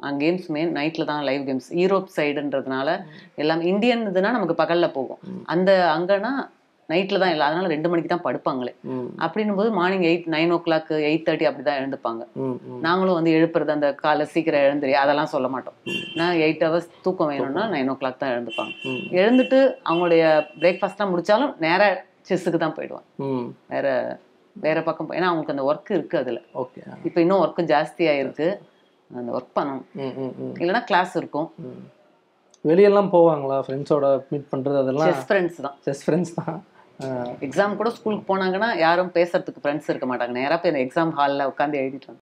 Games main நைட்டில் தான் live games Europe சைடுன்றதுனால எல்லாம் இந்தியன் இதுனா நமக்கு பகல்ல போகும் அந்த அங்கன்னா நைட்டில் தான் இல்லை அதனால ரெண்டு மணிக்கு தான் படுப்பாங்களே ம் அப்படின்னும் போது morning eight nine o'clock eight thirty அப்படி தான் எழுந்துப்பாங்க ம் ம் நாங்களும் வந்து எழுப்புறது அந்த காலை சீக்கிரம் எழுந்துரி அதெல்லாம் சொல்ல மாட்டோம் நான் எயிட் ஹவர்ஸ் தூக்கம் வேணும்னா நைன் ஓ கிளாக் தான் எழுந்துப்பாங்க ம். எழுந்துட்டு அவங்களுடைய பிரேக்ஃபாஸ்ட்லாம் முடிச்சாலும் நேரா செஸ்ஸுக்கு தான் போயிடுவாங்க ம் வேற வேற பக்கம் போ- ஏன்னா அவங்களுக்கு அந்த ஒர்க் இருக்கு அதுல ஓகே இப்போ இன்னும் ஒர்க்கு ஜாஸ்தியா இருக்கு அந்த ஒர்க் பண்ணணும் ம் ம் ம் இல்லைன்னா கிளாஸ் இருக்கும் ம். வெளியெல்லாம் போவாங்களா ஃப்ரெண்ட்ஸோட மீட் பண்றது அதெல்லாம் செஸ் ஃப்ரெண்ட்ஸ் தான் செஸ் ஃப்ரெண்ட்ஸ் தான் ஆ, எக்ஸாம் கூட ஸ்கூலுக்கு போனாங்கன்னா யாரும் பேசுறதுக்கு ஃப்ரெண்ட்ஸ் இருக்க மாட்டாங்க நேரா போய் அந்த எக்ஸாம் ஹாலில் உட்காந்து எழுதிட்டு